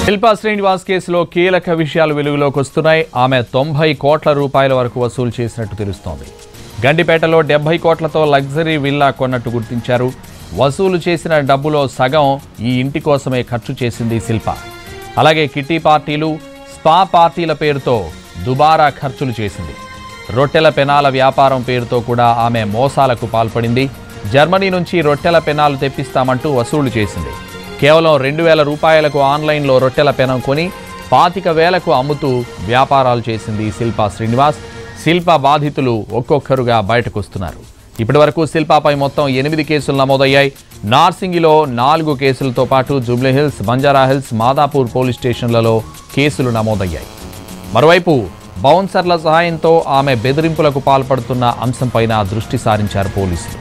శిల్పా శ్రీనివాస్ కేసులో కీలక విషయాలు వెలుగులోకి వస్తున్నాయి ఆమె తొంభై కోట్ల రూపాయల వరకు వసూలు చేసినట్టు తెలుస్తోంది గండిపేటలో డెబ్బై కోట్లతో లగ్జరీ విల్లా కొన్నట్టు గుర్తించారు వసూలు చేసిన డబ్బులో సగం ఈ ఇంటి కోసమే ఖర్చు చేసింది శిల్ప అలాగే కిట్టి పార్టీలు స్పా పార్టీల పేరుతో దుబారా ఖర్చులు చేసింది రొట్టెల పెనాల వ్యాపారం పేరుతో కూడా ఆమె మోసాలకు పాల్పడింది జర్మనీ నుంచి రొట్టెల పెనాలు తెప్పిస్తామంటూ వసూలు చేసింది కేవలం రెండు వేల రూపాయలకు ఆన్లైన్లో రొట్టెల పెనం కొని పాతిక వేలకు అమ్ముతూ వ్యాపారాలు చేసింది శిల్పా శ్రీనివాస్ శిల్ప బాధితులు ఒక్కొక్కరుగా బయటకొస్తున్నారు ఇప్పటివరకు శిల్పాపై మొత్తం ఎనిమిది కేసులు నమోదయ్యాయి నార్సింగిలో నాలుగు కేసులతో పాటు జూబ్లీహిల్స్ బంజారాహిల్స్ మాదాపూర్ పోలీస్ స్టేషన్లలో కేసులు నమోదయ్యాయి మరోవైపు బౌన్సర్ల సహాయంతో ఆమె బెదిరింపులకు పాల్పడుతున్న అంశంపైన దృష్టి సారించారు పోలీసులు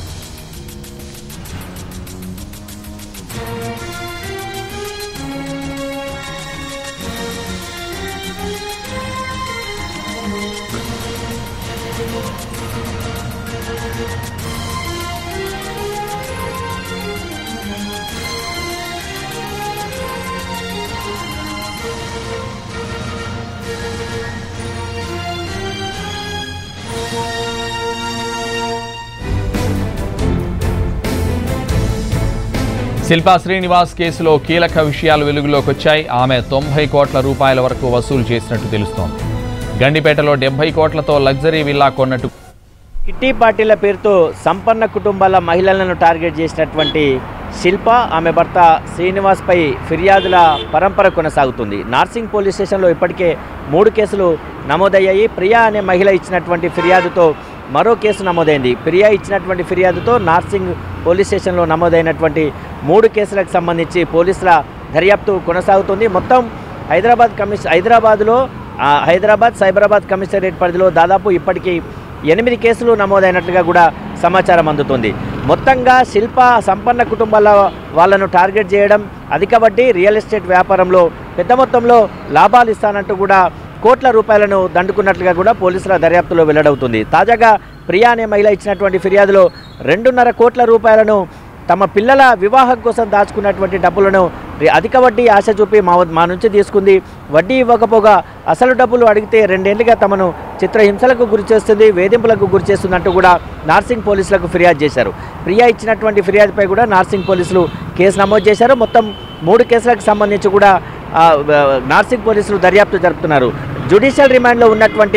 శిల్పా శ్రీనివాస్ కేసులో కీలక విషయాలు వెలుగులోకి వచ్చాయి ఆమె తొంభై కోట్ల రూపాయల వరకు వసూలు చేసినట్టు తెలుస్తోంది గండిపేటలో డెబ్బై కోట్లతో లగ్జరీ విల్లా కొన్నట్టు కిట్టి పార్టీల పేరుతో సంపన్న కుటుంబాల మహిళలను టార్గెట్ చేసినటువంటి శిల్ప ఆమె భర్త శ్రీనివాస్పై ఫిర్యాదుల పరంపర కొనసాగుతుంది నార్సింగ్ పోలీస్ స్టేషన్లో ఇప్పటికే మూడు కేసులు నమోదయ్యాయి ప్రియా అనే మహిళ ఇచ్చినటువంటి ఫిర్యాదుతో మరో కేసు నమోదైంది ప్రియా ఇచ్చినటువంటి ఫిర్యాదుతో నార్సింగ్ పోలీస్ స్టేషన్లో నమోదైనటువంటి మూడు కేసులకు సంబంధించి పోలీసుల దర్యాప్తు కొనసాగుతుంది మొత్తం హైదరాబాద్ కమిషన్ హైదరాబాద్లో ఆ, హైదరాబాద్ సైబరాబాద్ కమిషనరేట్ పరిధిలో దాదాపు ఇప్పటికీ ఎనిమిది కేసులు నమోదైనట్లుగా కూడా సమాచారం అందుతుంది మొత్తంగా శిల్ప సంపన్న కుటుంబాల వాళ్ళను టార్గెట్ చేయడం అధిక వడ్డీ రియల్ ఎస్టేట్ వ్యాపారంలో పెద్ద మొత్తంలో లాభాలు ఇస్తానంటూ కూడా కోట్ల రూపాయలను దండుకున్నట్లుగా కూడా పోలీసుల దర్యాప్తులో వెల్లడవుతుంది తాజాగా ప్రియా అనే మహిళ ఇచ్చినటువంటి ఫిర్యాదులో రెండున్నర కోట్ల రూపాయలను తమ పిల్లల వివాహం కోసం దాచుకున్నటువంటి డబ్బులను రి- అధిక వడ్డీ ఆశ చూపి మా వద్ద- మా నుంచి తీసుకుంది వడ్డీ ఇవ్వకపోగా అసలు డబ్బులు అడిగితే రెండేళ్లుగా తమను చిత్రహింసలకు గురి చేస్తుంది వేధింపులకు గురి చేస్తుందంటూ కూడా నార్సింగ్ పోలీసులకు ఫిర్యాదు చేశారు ప్రియా ఇచ్చినటువంటి ఫిర్యాదుపై కూడా నార్సింగ్ పోలీసులు కేసు నమోదు చేశారు మొత్తం మూడు కేసులకు సంబంధించి కూడా ఆ, ఆ, నార్సింగ్ పోలీసులు దర్యాప్తు జరుపుతున్నారు జ్యుడిషియల్ రిమాండ్లో ఉన్నటువంటి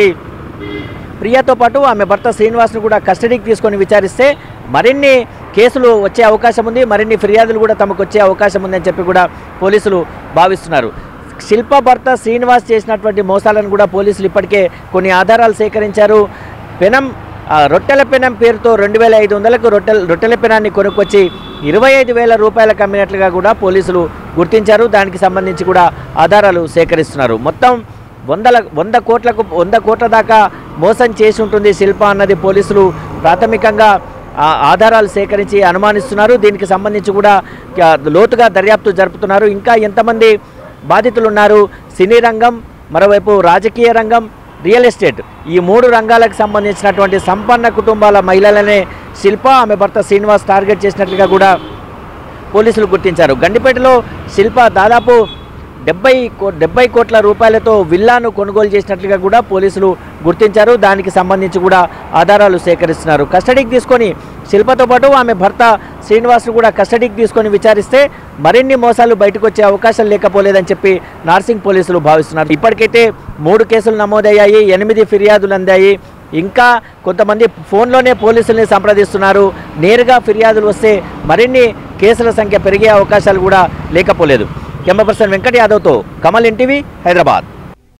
ప్రియాతో పాటు ఆమె భర్త శ్రీనివాస్ను కూడా కస్టడీకి తీసుకొని విచారిస్తే మరిన్ని కేసులు వచ్చే అవకాశం ఉంది మరిన్ని ఫిర్యాదులు కూడా తమకు వచ్చే అవకాశం ఉందని చెప్పి కూడా పోలీసులు భావిస్తున్నారు శిల్ప భర్త శ్రీనివాస్ చేసినటువంటి మోసాలను కూడా పోలీసులు ఇప్పటికే కొన్ని ఆధారాలు సేకరించారు పెనం ఆ, రొట్టెల పెనం పేరుతో రెండు వేల ఐదు వందలకు రొట్టెల రొట్టెల పెనాన్ని కొనుక్కొచ్చి ఇరవై ఐదు వేల రూపాయలకు అమ్మినట్లుగా కూడా పోలీసులు గుర్తించారు దానికి సంబంధించి కూడా ఆధారాలు సేకరిస్తున్నారు మొత్తం వందల వంద కోట్లకు వంద కోట్ల దాకా మోసం చేసి ఉంటుంది శిల్ప అన్నది పోలీసులు ప్రాథమికంగా ఆ ఆధారాలు సేకరించి అనుమానిస్తున్నారు దీనికి సంబంధించి కూడా ఆ, లోతుగా దర్యాప్తు జరుపుతున్నారు ఇంకా ఎంతమంది బాధితులు ఉన్నారు సినీ రంగం మరోవైపు రాజకీయ రంగం రియల్ ఎస్టేట్ ఈ మూడు రంగాలకు సంబంధించినటువంటి సంపన్న కుటుంబాల మహిళలనే శిల్ప ఆమె భర్త శ్రీనివాస్ టార్గెట్ చేసినట్లుగా కూడా పోలీసులు గుర్తించారు గండిపేటలో శిల్ప దాదాపు డెబ్బై కో డెబ్బై కోట్ల రూపాయలతో విల్లాను కొనుగోలు చేసినట్లుగా కూడా పోలీసులు గుర్తించారు దానికి సంబంధించి కూడా ఆధారాలు సేకరిస్తున్నారు కస్టడీకి తీసుకొని శిల్పతో పాటు ఆమె భర్త శ్రీనివాస్ను కూడా కస్టడీకి తీసుకొని విచారిస్తే మరిన్ని మోసాలు బయటకు వచ్చే అవకాశం లేకపోలేదని చెప్పి నార్సింగ్ పోలీసులు భావిస్తున్నారు ఇప్పటికైతే మూడు కేసులు నమోదయ్యాయి ఎనిమిది ఫిర్యాదులు అందాయి ఇంకా కొంతమంది ఫోన్లోనే పోలీసుల్ని సంప్రదిస్తున్నారు నేరుగా ఫిర్యాదులు వస్తే మరిన్ని కేసుల సంఖ్య పెరిగే అవకాశాలు కూడా లేకపోలేదు కెమెరా పర్సన్ వెంకట యాదవ్తో కమల్ ఎన్టీవీ హైదరాబాద్